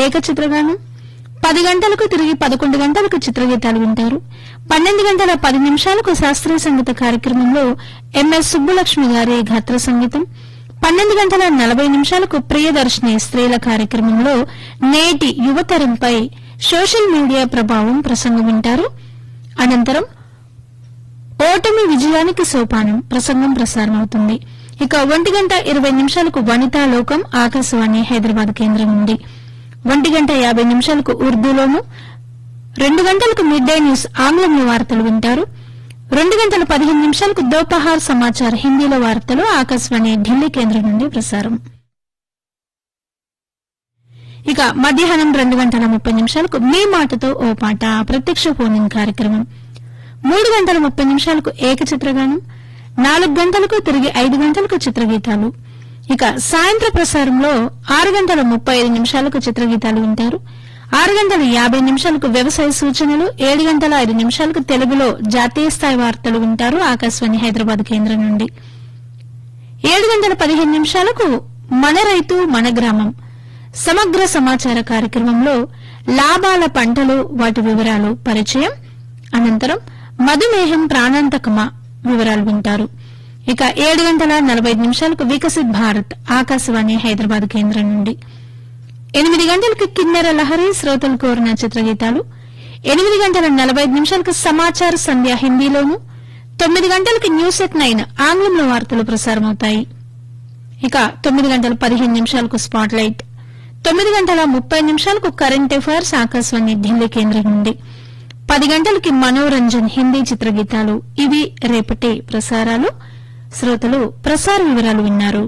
ఏకచిత్రగానం పది గంటలకు తిరిగి పదకొండు గంటలకు చిత్రగీతాలు వింటారు పన్నెండు గంటల పది నిమిషాలకు శాస్త్రీయ సంగీత కార్యక్రమంలో ఎంఎస్ సుబ్బులక్ష్మి గారి ఘత్ర సంగీతం పన్నెండు గంటల నలభై నిమిషాలకు ప్రియదర్శిని స్త్రీల కార్యక్రమంలో నేటి యువతరంపై సోషల్ మీడియా ప్రభావం ప్రసంగం వింటారు అనంతరం ఓటమి విజయానికి సోపానం ప్రసంగం ప్రసారమవుతుంది ఇక ఒంటి గంట ఇరవై నిమిషాలకు వనితా లోకం ఆకాశవాణి హైదరాబాద్ కేంద్రం నుండి ఒంటి గంట యాభై నిమిషాలకు ఉర్దూలోను రెండు గంటలకు మిడ్ డే న్యూస్ ఆంగ్లంలో వార్తలు వింటారు రెండు గంటల పదిహేను నిమిషాలకు దోపహార్ సమాచార్ హిందీలో వార్తలు ఆకాశవాణి ఢిల్లీ కేంద్రం నుండి ప్రసారం ఇక మధ్యాహ్నం రెండు గంటల ముప్పై నిమిషాలకు మీ మాటతో ఓ పాట ప్రత్యక్ష ఫోన్ ఇన్ కార్యక్రమం మూడు గంటల ముప్పై నిమిషాలకు ఏకచిత్రగానం నాలుగు గంటలకు తిరిగి ఐదు గంటలకు చిత్రగీతాలు ఇక సాయంత్ర ప్రసారంలో ఆరు గంటల ముప్పై ఐదు నిమిషాలకు చిత్రగీతాలు వింటారు ఆరు గంటల యాభై నిమిషాలకు వ్యవసాయ సూచనలు ఏడు గంటల ఐదు నిమిషాలకు తెలుగులో జాతీయ స్థాయి వార్తలు వింటారు ఆకాశవాణి హైదరాబాద్ కేంద్రం నుండి ఏడు గంటల పదిహేను నిమిషాలకు మన రైతు మన గ్రామం సమగ్ర సమాచార కార్యక్రమంలో లాభాల పంటలు వాటి వివరాలు పరిచయం అనంతరం మధుమేహం ప్రాణాంతకమా వివరాలు వింటారు ఇక ఏడు గంటల నలభై ఐదు నిమిషాలకు వికసిత్ భారత్ ఆకాశవాణి హైదరాబాద్ కేంద్రం నుండి ఎనిమిది గంటలకు కిన్నెర లహరి శ్రోతలు కోరిన చిత్రగీతాలు ఎనిమిది గంటల నలభై ఐదు నిమిషాలకు సమాచార సంధ్య హిందీలోను తొమ్మిది గంటలకు న్యూస్ ఎట్ నైన్ ఆంగ్లంలో వార్తలు ప్రసారమవుతాయి ఇక తొమ్మిది గంటల పదిహేను నిమిషాలకు స్పాట్ లైట్ తొమ్మిది గంటల ముప్పై నిమిషాలకు కరెంట్ అఫైర్స్ ఆకాశవాణి ఢిల్లీ కేంద్రం నుండి పది గంటలకి మనోరంజన్ హిందీ చిత్రగీతాలు ఇవి రేపటి ప్రసారాలు శ్రోతలు ప్రసార వివరాలు విన్నారు